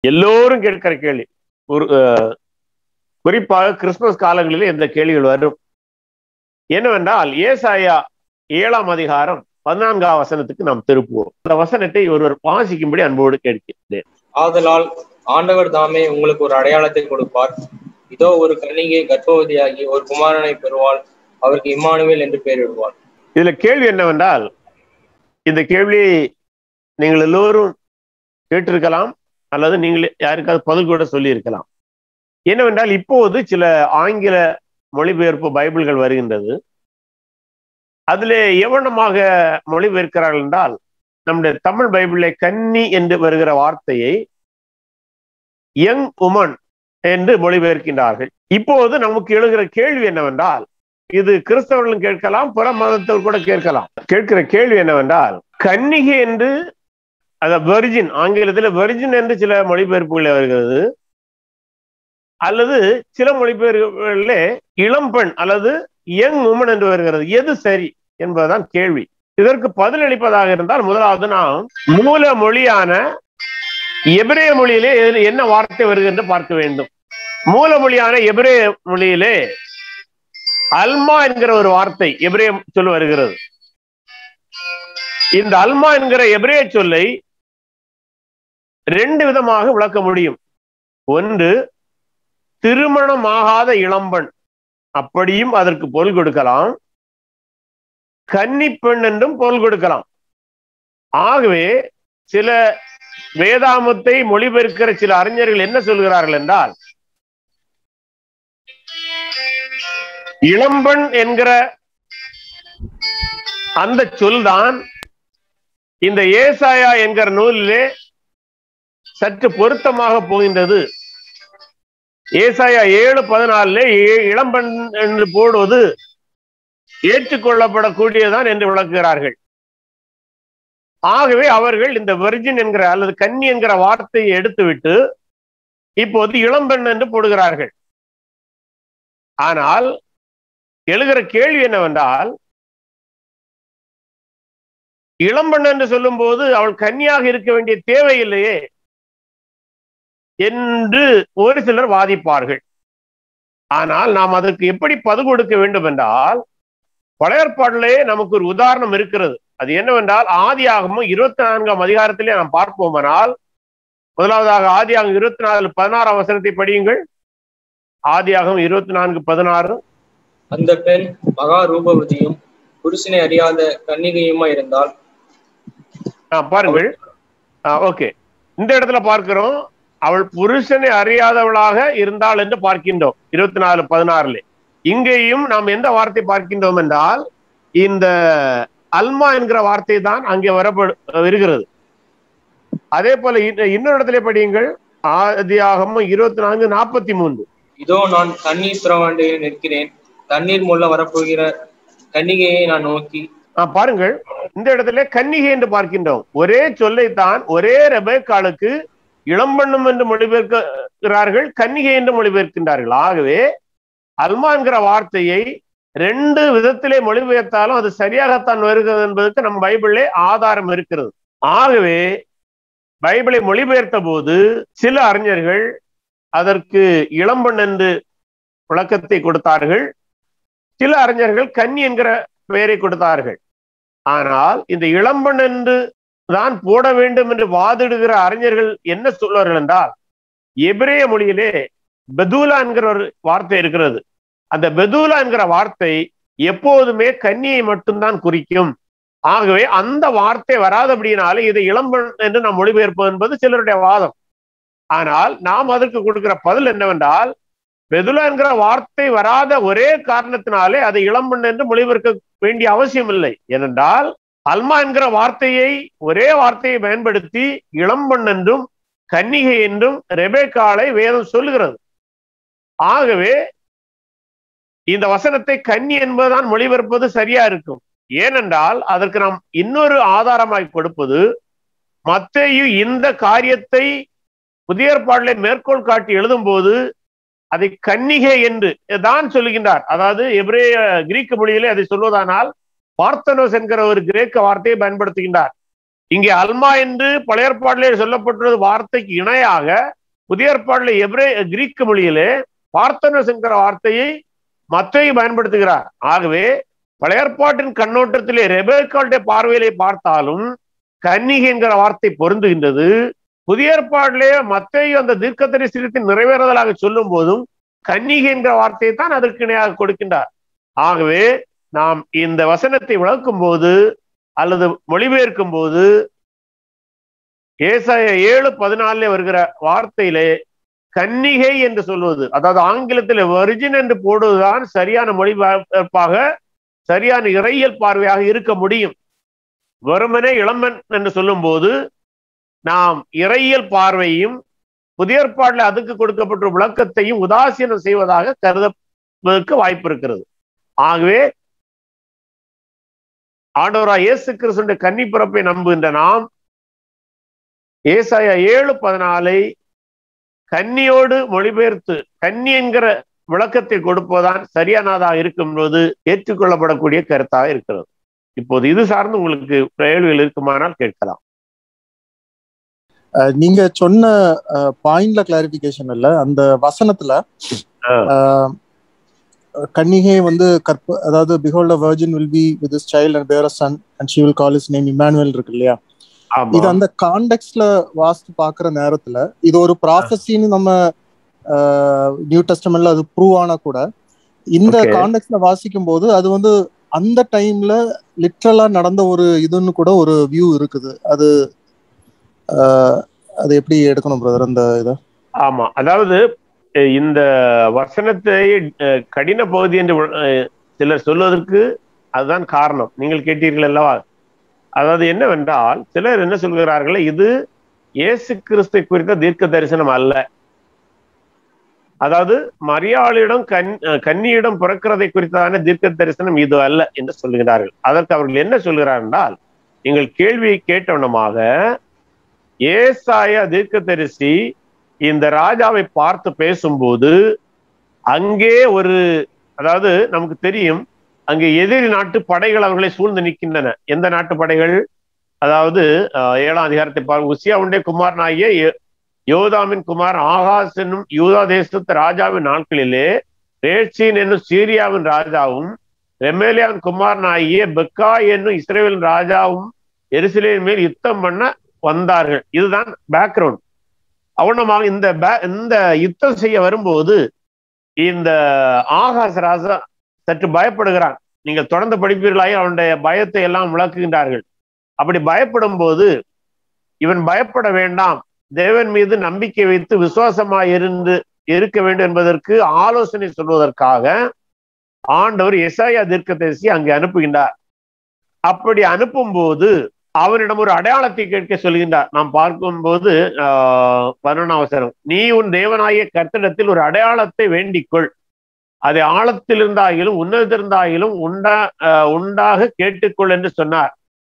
எல்லோரும் கேட்கிற கேள்வி ஒரு அஹ், குறிப்பாக கிறிஸ்துமஸ் காலங்களில் இந்த கேள்விகள் வரும் என்னவென்றால் ஏசாயா ஏழாம் அதிகாரம் பதினான்காம் வசனத்துக்கு நாம் திருப்புவோம் அந்த வசனத்தை ஒருவர் வாசிக்கும்படி அன்போடு கேட்கிறேன் ஆதலால் ஆண்டவர் தாமே உங்களுக்கு ஒரு அடையாளத்தை கொடுப்பார் இதோ ஒரு கன்னிகை கர்ப்பவதியாகி ஒரு குமாரனை பெறுவாள் அவருக்கு இம்மானுவேல் என்று பெயரிடுவாள் இதுல கேள்வி என்னவென்றால் இந்த கேள்வியை நீங்கள் எல்லோரும் கேட்டிருக்கலாம் அல்லது நீங்கள் யாருக்காவது பதில் கூட சொல்லியிருக்கலாம் என்னவென்றால் இப்போது சில ஆங்கில மொழிபெயர்ப்பு பைபிள்கள் வருகின்றது அதிலே எவனமாக மொழிபெயர்க்கிறார்கள் என்றால் நம்முடைய தமிழ் பைபிளிலே கன்னி என்று வருகிற வார்த்தையை யங் உமன் என்று மொழிபெயர்க்கின்றார்கள் இப்போது நமக்கு எழுகிற கேள்வி என்னவென்றால் இது கிறிஸ்தவர்களும் கேட்கலாம் புற மதத்தவர் கூட கேட்கலாம் கேட்கிற கேள்வி என்னவென்றால் கன்னிகை என்று அத வெர்ஜின் ஆங்கிலத்தில் வெர்ஜின் என்று சில மொழிபெயர்ப்புகள் வருகிறது அல்லது சில மொழிபெயர்ப்புகளிலே இளம்பெண் அல்லது யங் உமன் என்று வருகிறது எது சரி என்பதுதான் கேள்வி இதற்கு பதிலளிப்பதாக இருந்தால் முதலாவது நாம் மூல மொழியான எபிரேய மொழியிலே எது- என்ன வார்த்தை வருகிறது என்று பார்க்க வேண்டும் மூல மொழியான எபிரேய மொழியிலே அல்மா என்கிற ஒரு வார்த்தை எபிரேய சொல் வருகிறது இந்த அல்மா என்கிற எபிரேய சொல்லை ரெண்டு விதமாக விளக்க முடியும் ஒன்று திருமணமாகாத இளம்பெண் அப்படியும் அதற்கு பொருள் கொடுக்கலாம் கன்னி பெண் என்றும் பொருள் கொடுக்கலாம் ஆகவே சில வேதாமத்தை மொழிபெயர்க்கிற சில அறிஞர்கள் என்ன சொல்கிறார்கள் என்றால் இளம்பெண் என்கிற அந்த சொல்தான் இந்த ஏசாயா என்கிற நூலிலே சற்று பொருத்தமாக போகின்றது ஏசாயா ஏழு பதினாலுல இளம்பெண் என்று போடுவது ஏற்றுக்கொள்ளப்படக்கூடியதான் என்று விளக்குகிறார்கள் ஆகவே அவர்கள் இந்த வெர்ஜின் என்கிற அல்லது கன்னி என்கிற வார்த்தையை எடுத்துவிட்டு இப்போது இளம்பெண் என்று போடுகிறார்கள் ஆனால் எழுகிற கேள்வி என்னவென்றால் இளம்பெண் என்று சொல்லும்போது அவள் கன்னியாக இருக்க வேண்டிய தேவையில்லையே என்று ஒரு சிலர் வாதிப்பார்கள் ஆனால் நாம் அதற்கு எப்படி பது கொடுக்க வேண்டும் என்றால் பழையற்பாட்டிலே நமக்கு ஒரு உதாரணம் இருக்கிறது அது என்னவென்றால் ஆதியாகமும் இருபத்தி நான்காம் அதிகாரத்திலே நாம் பார்ப்போமானால் முதலாவதாக ஆதியாகம் இருபத்தி நாலு பதினாறாம் வசனத்தை படியுங்கள் ஆதியாகம் இருபத்தி நான்கு பதினாறு அந்த பெண் மகா ரூபவதியும் புருஷனை அறியாத கன்னிகையுமா இருந்தால் ஆ, பாருங்கள் ஓகே இந்த இடத்துல பார்க்கிறோம் அவள் புருஷனை அறியாதவளாக இருந்தாள் என்று பார்க்கின்றோம் இருபத்தி நாலு பதினாறுல இங்கேயும் நாம் எந்த வார்த்தை பார்க்கின்றோம் என்றால் இந்த அல்மா என்கிற வார்த்தை தான் அங்கே வரப்படு வருகிறது அதே போல இன்ன- இன்னொரு இடத்துல படியுங்கள் ஆதியாகமும் இருபத்தி நான்கு நாற்பத்தி மூன்று இதோ நான் தண்ணீர் புறவாண்டியில் நிற்கிறேன் தண்ணீர் முள்ள வரப்போகிற கன்னிகையை நான் நோக்கி ஆ, பாருங்கள் இந்த இடத்துல கன்னிகை என்று பார்க்கின்றோம் ஒரே சொல்லைத்தான் ஒரே ரெபேக்காளுக்கு இளம்பெண்ணும் என்று மொழிபெயர்க்கிறார்கள் கன்னிகை என்று மொழிபெயர்க்கின்றார்கள் ஆகவே அல்மா என்கிற வார்த்தையை ரெண்டு விதத்திலே மொழிபெயர்த்தாலும் அது சரியாகத்தான் வருகிறது என்பதற்கு நம் பைபிளிலே ஆதாரம் இருக்கிறது ஆகவே பைபிளை மொழிபெயர்த்த போது சில அறிஞர்கள் அதற்கு இளம்பெண் என்று விளக்கத்தை கொடுத்தார்கள் சில அறிஞர்கள் கன்னி என்கிற பெயரை கொடுத்தார்கள் ஆனால் இந்த இளம்பெண் என்று தான் போட வேண்டும் என்று வாதிடுகிற அறிஞர்கள் என்ன சொல்வார்கள் என்றால் எபிரேய மொழியிலே பெதூலா என்கிற ஒரு வார்த்தை இருக்கிறது அந்த பெதூலா என்கிற வார்த்தை எப்போதுமே கன்னியை மட்டும்தான் குறிக்கும் ஆகவே அந்த வார்த்தை வராதபடியினாலே இதை இளம்பெண் என்று நாம் மொழிபெயர்ப்போம் என்பது சிலருடைய வாதம் ஆனால் நாம் அதற்கு கொடுக்கிற பதில் என்னவென்றால் பெதுலா என்கிற வார்த்தை வராத ஒரே காரணத்தினாலே அதை இளம்பெண் என்று மொழிபெயர்க்க வேண்டிய அவசியம் இல்லை ஏனென்றால் அல்மா என்கிற வார்த்தையை ஒரே வார்த்தையை பயன்படுத்தி இளம்பெண் என்றும் கன்னிகை என்றும் ரெபேக்காலை வேதம் சொல்லுகிறது ஆகவே இந்த வசனத்தை கன்னி என்பதுதான் மொழிபெயர்ப்பது சரியா இருக்கும் ஏனென்றால் அதற்கு நாம் இன்னொரு ஆதாரமாய் கொடுப்பது மத்தேயு இந்த காரியத்தை புதிய ஏற்பாட்டிலே மேற்கோள் காட்டி எழுதும்போது அதை கன்னிகை என்று தான் சொல்லுகின்றார் அதாவது எபிரேய கிரீக்க மொழியிலே அதை சொல்வதானால் பார்த்தனோஸ் என்கிற ஒரு கிரேக்க வார்த்தையை பயன்படுத்துகின்றார் இங்கே அல்மா என்று பழைய ஏற்பாட்டிலே சொல்லப்பட்டுள்ள வார்த்தைக்கு இணையாக புதிய ஏற்பாட்டில் எப்ரே கிரீக் மொழியிலே பார்த்தனஸ் என்கிற வார்த்தையை மத்தையை பயன்படுத்துகிறார் ஆகவே பழைய ஏற்பாட்டின் கண்ணோட்டத்திலே ரெபேக்காளுடைய பார்வையிலே பார்த்தாலும் கன்னிகை என்கிற வார்த்தை பொருந்துகின்றது புதிய ஏற்பாட்டிலே மத்தையும் அந்த தீர்க்கதரிசனத்தின் நிறைவேறுதலாக சொல்லும் போதும் கன்னிகை என்கிற வார்த்தையை தான் அதற்கு இணையாக கொடுக்கின்றார் ஆகவே நாம் இந்த வசனத்தை விளக்கும் போது அல்லது மொழிபெயர்க்கும் போது ஏசாய ஏழு பதினாலுல வருகிற வார்த்தையிலே கன்னிகை என்று சொல்வது அதாவது ஆங்கிலத்தில் வெர்ஜின் என்று போடுவதுதான் சரியான மொழிபெயர்ப்பாக சரியான இறையியல் பார்வையாக இருக்க முடியும் வெறுமனே இளமன் என்று சொல்லும் போது நாம் இறையியல் பார்வையும் புதிய ஏற்பாட்டில் அதுக்கு கொடுக்கப்பட்ட விளக்கத்தையும் உதாசீனம் செய்வதாக கருதுவதற்கு வாய்ப்பு இருக்கிறது ஆகவே ஆண்டவரா இயேசு கிறிஸ்துடைய கன்னி பிறப்பை நம்புகின்ற நாம் ஏசாய ஏழு பதினாலை கன்னியோடு மொழிபெயர்த்து கன்னி என்கிற விளக்கத்தை கொடுப்பதுதான் சரியானதாக இருக்கும் போது ஏற்றுக்கொள்ளப்படக்கூடிய கருத்தாக இருக்கிறது இப்போது இது சார்ந்து உங்களுக்கு கேள்விகள் இருக்குமானால் கேட்கலாம் நீங்க சொன்ன பாயிண்ட்ல கிளாரிபிகேஷன் இல்ல அந்த வசனத்துல கன்னிகை வந்து கற்ப அதாவது behold a virgin will be with his child and bear son and she will call his name Emmanuel இருக்கு இல்லையா இது அந்த கான்டெக்ட்ல வாசித்து பாக்குற நேரத்துல இது ஒரு ப்ராஃபஸின்னு நம்ம நியூ டெஸ்டமெண்ட்ல அது ப்ரூவ் ஆனா கூட இந்த கான்டெக்ட்ல வாசிக்கும் போது அது வந்து அந்த டைம்ல லிட்ரலா நடந்த ஒரு இதுன்னு கூட ஒரு வியூ இருக்குது அது அது எப்படி எடுக்கணும் பிரதர் அந்த இதை ஆமா அதாவது இந்த வசனத்தை கடின பகுதி என்று சிலர் சொல்வதற்கு அதுதான் காரணம் நீங்கள் கேட்டீர்கள் அல்லவா அதாவது என்னவென்றால் சிலர் என்ன சொல்கிறார்கள் இது இயேசு கிறிஸ்தை குறித்த தீர்க்க தரிசனம் அல்ல அதாவது மரியாளிடம் கண் கன்னியிடம் பிறக்கிறதை குறித்ததான தீர்க்க தரிசனம் இது அல்ல என்று சொல்லுகிறார்கள் அதற்கு அவர்கள் என்ன சொல்கிறார் என்றால் நீங்கள் கேள்வியை கேட்டவனமாக ஏசாய தீர்க்க தரிசி இந்த ராஜாவை பார்த்து பேசும்போது அங்கே ஒரு அதாவது நமக்கு தெரியும் அங்கே எதிரி நாட்டு படைகள் அவர்களை சூழ்ந்து நிற்கின்றன எந்த நாட்டு படைகள் அதாவது ஏழாம் அதிகாரத்தை பாருங்க உசியாவுடைய குமாரனாகிய யோதாமின் குமார் ஆகாஸ் என்னும் யூதா தேசத்து ராஜாவின் நாட்களிலே ரேட்சின் என்னும் சீரியாவின் ராஜாவும் ரெமேலியாவின் குமாரனாகிய பெக்கா என்னும் இஸ்ரேலின் ராஜாவும் எருசலேன் மேல் யுத்தம் பண்ண வந்தார்கள் இதுதான் பேக்ரவுண்ட் அவனமாக இந்த இந்த யுத்தம் செய்ய வரும்போது இந்த ஆகாஷ் ராஜா சற்று பயப்படுகிறான் நீங்கள் தொடர்ந்து படிப்பீர்களாய் அவனுடைய பயத்தை எல்லாம் விளக்குகின்றார்கள் அப்படி பயப்படும் போது இவன் பயப்பட வேண்டாம் தேவன் மீது நம்பிக்கை வைத்து விசுவாசமாய் இருந்து இருக்க வேண்டும் என்பதற்கு ஆலோசனை சொல்வதற்காக ஆண்டவர் எஸ்ஐயா தீர்க்கதரிசி அங்கே அனுப்புகின்றார் அப்படி அனுப்பும் போது அவனிடம் ஒரு அடையாளத்தை கேட்க சொல்கின்றார் நாம் பார்க்கும்போது ஆஹ் பதினொன்றாம் நீ உன் தேவனாகிய கர்த்தடத்தில் ஒரு அடையாளத்தை வேண்டிக்கொள் அதை ஆழத்தில் இருந்தாகிலும் உன்னதிருந்தாகிலும் உண்டா உண்டாக கேட்டுக்கொள் என்று சொன்னார்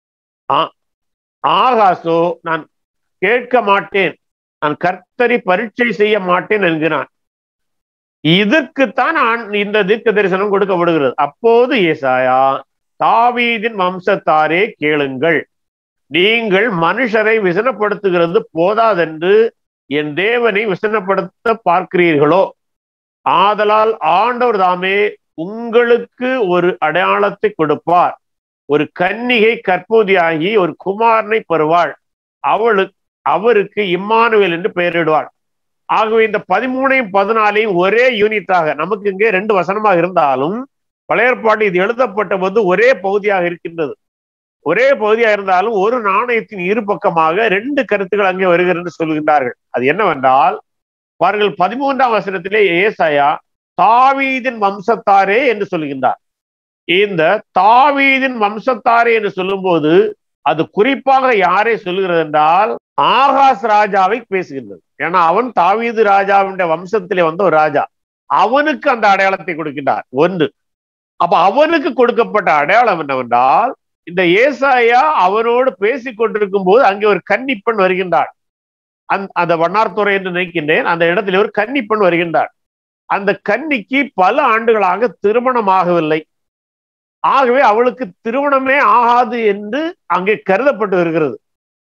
ஆகாசோ நான் கேட்க மாட்டேன் நான் கர்த்தரி பரீட்சை செய்ய மாட்டேன் என்கிறான் இதற்குத்தான் இந்த தீர்க்க தரிசனம் கொடுக்கப்படுகிறது அப்போது ஏசாயா தாவீதின் வம்சத்தாரே கேளுங்கள் நீங்கள் மனுஷரை விசனப்படுத்துகிறது போதாதென்று என் தேவனை விசனப்படுத்த பார்க்கிறீர்களோ ஆதலால் ஆண்டவர் தாமே உங்களுக்கு ஒரு அடையாளத்தை கொடுப்பார் ஒரு கன்னிகை கற்போதியாகி ஒரு குமாரனை பெறுவாள் அவளுக்கு அவருக்கு இம்மானுவேல் என்று பெயரிடுவாள் ஆகவே இந்த பதிமூணையும் பதினாலையும் ஒரே யூனிட்டாக நமக்கு இங்கே ரெண்டு வசனமாக இருந்தாலும் பழையற்பாடு இது எழுதப்பட்ட போது ஒரே பகுதியாக இருக்கின்றது ஒரே பகுதியாக இருந்தாலும் ஒரு நாணயத்தின் இரு பக்கமாக ரெண்டு கருத்துக்கள் அங்கே வருகிறது சொல்கின்றார்கள் அது என்னவென்றால் பாருங்கள் பதிமூன்றாம் வசனத்திலே ஏசாயா தாவீதின் வம்சத்தாரே என்று சொல்கின்றார் இந்த தாவீதின் வம்சத்தாரே என்று சொல்லும்போது அது குறிப்பாக யாரை சொல்லுகிறது என்றால் ஆகாஷ் ராஜாவை பேசுகின்றது ஏன்னா அவன் தாவீது ராஜாவுடைய வம்சத்திலே வந்த ஒரு ராஜா அவனுக்கு அந்த அடையாளத்தை கொடுக்கின்றார் ஒன்று அப்ப அவனுக்கு கொடுக்கப்பட்ட அடையாளம் என்னவென்றால் இந்த ஏசாயா அவனோடு பேசிக் கொண்டிருக்கும் போது அங்கே ஒரு கன்னிப்பெண் வருகின்றாள் அந் அந்த வண்ணார்துறை என்று நினைக்கின்றேன் அந்த இடத்துல ஒரு கன்னிப்பெண் வருகின்றார் அந்த கன்னிக்கு பல ஆண்டுகளாக திருமணம் ஆகவில்லை ஆகவே அவளுக்கு திருமணமே ஆகாது என்று அங்கே கருதப்பட்டு வருகிறது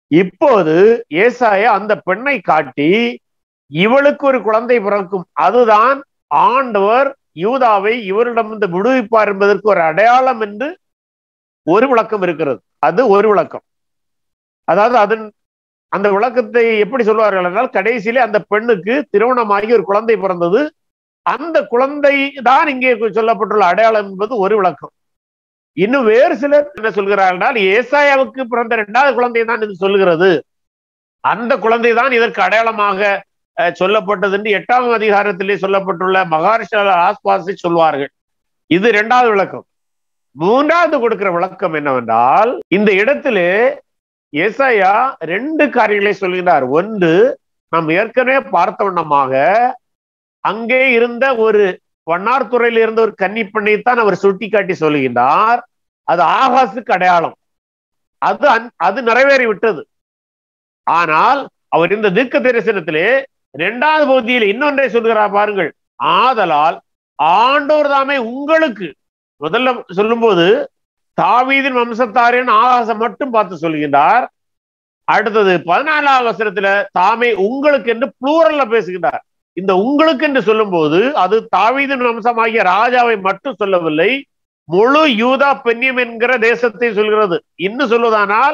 இப்போது ஏசாயா அந்த பெண்ணை காட்டி இவளுக்கு ஒரு குழந்தை பிறக்கும் அதுதான் ஆண்டவர் யூதாவை இவரிடமிருந்து விடுவிப்பார் என்பதற்கு ஒரு அடையாளம் என்று ஒரு விளக்கம் இருக்கிறது அது ஒரு விளக்கம் அதாவது அதன் அந்த விளக்கத்தை எப்படி சொல்வார்கள் என்றால் கடைசியிலே அந்த பெண்ணுக்கு திருமணமாகி ஒரு குழந்தை பிறந்தது அந்த குழந்தை தான் இங்கே சொல்லப்பட்டுள்ள அடையாளம் என்பது ஒரு விளக்கம் இன்னும் வேறு சிலர் என்ன சொல்கிறார்கள் என்றால் ஏசாயாவுக்கு பிறந்த இரண்டாவது குழந்தை தான் இது சொல்லுகிறது அந்த குழந்தை தான் இதற்கு அடையாளமாக அஹ், சொல்லப்பட்டது என்று எட்டாம் அதிகாரத்திலே சொல்லப்பட்டுள்ள மகாரிஷால ஆஸ்பாஸை சொல்வார்கள் இது இரண்டாவது விளக்கம் மூன்றாவது கொடுக்கிற விளக்கம் என்னவென்றால் இந்த இடத்திலே ஏசாயா ரெண்டு காரியங்களை சொல்கிறார் ஒன்று நாம் ஏற்கனவே பார்த்த வண்ணமாக அங்கே இருந்த ஒரு வண்ணார்துறையில் இருந்த ஒரு கன்னிப்பெண்ணைத்தான் அவர் சுட்டிக்காட்டி சொல்லுகின்றார் அது ஆகாசுக்கு அடையாளம் அது அன்- அது நிறைவேறி விட்டது ஆனால் அவர் இந்த தீர்க்க தரிசனத்திலே இரண்டாவது பகுதியில் இன்னொன்றை சொல்கிறார் பாருங்கள் ஆதலால் ஆண்டோர் தாமே உங்களுக்கு முதல்ல சொல்லும்போது தாவீதின் வம்சத்தாரின் ஆகாசம் மட்டும் பார்த்து சொல்கின்றார் அடுத்தது பதினாலாம் அவசரத்துல தாமே உங்களுக்கு என்று ப்ளூரல்ல பேசுகின்றார் இந்த உங்களுக்கு என்று சொல்லும்போது அது தாவீதின் வம்சமாகிய ராஜாவை மட்டும் சொல்லவில்லை முழு யூதா பெண்ணியம் என்கிற தேசத்தை சொல்கிறது இன்னும் சொல்வதானால்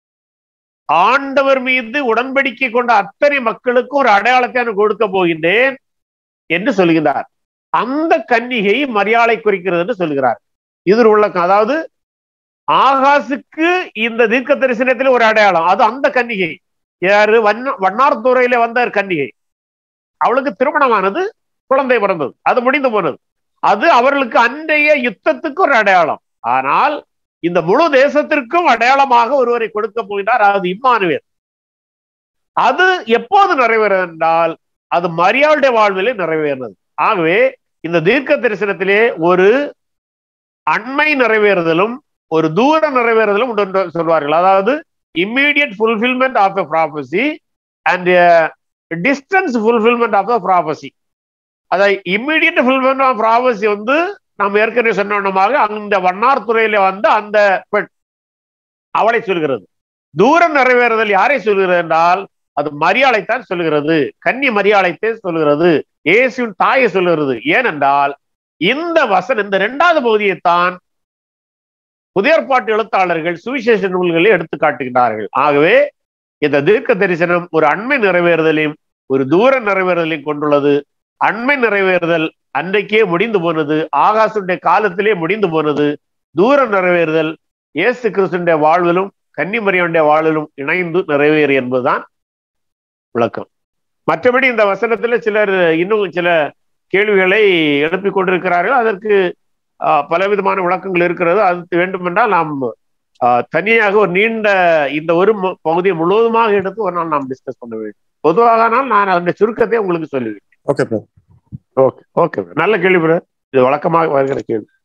ஆண்டவர் மீது உடன்படிக்கை கொண்ட அத்தனை மக்களுக்கும் ஒரு அடையாளத்தை நான் கொடுக்க போகின்றேன் என்று சொல்கிறார் அந்த கன்னிகை மரியாதை குறிக்கிறது என்று சொல்கிறார் இது ஒரு விளக்கம் அதாவது ஆகாசுக்கு இந்த தீர்க்க தரிசனத்தில் ஒரு அடையாளம் அது அந்த கன்னிகை யாரு வண்ண வண்ணார்துறையில வந்த ஒரு கன்னிகை அவளுக்கு திருமணமானது குழந்தை பிறந்தது அது முடிந்து போனது அது அவர்களுக்கு அன்றைய யுத்தத்துக்கு ஒரு அடையாளம் ஆனால் இந்த முழு தேசத்திற்கும் அடையாளமாக ஒருவரை கொடுக்க போகிறார் அது இம்மானுவேல் அது எப்போது நிறைவேறது என்றால் அது மரியாளுடைய வாழ்விலே நிறைவேறினது ஆகவே இந்த தீர்க்க தரிசனத்திலே ஒரு அண்மை நிறைவேறுதலும் ஒரு தூர நிறைவேறுதலும் உண்டு என்று சொல்வார்கள் அதாவது immediate fulfilment of a prophecy and distance fulfilment of the prophecy அதை இம்மீடியட் ஃபுல்ஃபில்மெண்ட் ஆஃப் ப்ராபசி வந்து நாம் ஏற்கனவே சொன்னமாக அந்த வண்ணார் துறையில வந்து அந்த பெண் அவளை சொல்கிறது தூரம் நிறைவேறுதல் யாரை சொல்கிறது என்றால் அது மரியாதைத்தான் சொல்லுகிறது கன்னி மரியாதைத்தை சொல்லுகிறது இயேசுவின் தாயை சொல்லுகிறது ஏனென்றால் இந்த வசனம் இந்த இரண்டாவது பகுதியைத்தான் புதியற்பாட்டு எழுத்தாளர்கள் சுவிசேஷ நூல்களை எடுத்து காட்டுகிறார்கள் ஆகவே இந்த தீர்க்க தரிசனம் ஒரு அண்மை நிறைவேறுதலையும் ஒரு தூர நிறைவேறுதலையும் கொண்டுள்ளது அண்மை நிறைவேறுதல் அன்றைக்கே முடிந்து போனது ஆகாசுடைய காலத்திலே முடிந்து போனது தூர நிறைவேறுதல் இயேசு கிறிஸ்துடைய வாழ்விலும் கன்னிமரியானுடைய வாழ்விலும் இணைந்து நிறைவேறு என்பதுதான் விளக்கம் மற்றபடி இந்த வசனத்துல சிலர் இன்னும் சில கேள்விகளை எழுப்பிக் கொண்டிருக்கிறார்கள் அதற்கு ஆஹ், பலவிதமான விளக்கங்கள் இருக்கிறது அது வேண்டுமென்றால் நாம் ஆஹ், தனியாக ஒரு நீண்ட இந்த ஒரு மு- பகுதியை முழுவதுமாக எடுத்து ஒரு நாள் நாம் டிஸ்கஸ் பண்ண வேண்டும் பொதுவாக நான் அதனுடைய சுருக்கத்தை உங்களுக்கு சொல்லுவேன் ஓகே ப்ரோ ஓகே ஓகே நல்ல கேள்வி bro. இது வழக்கமாக வருகிற கேள்வி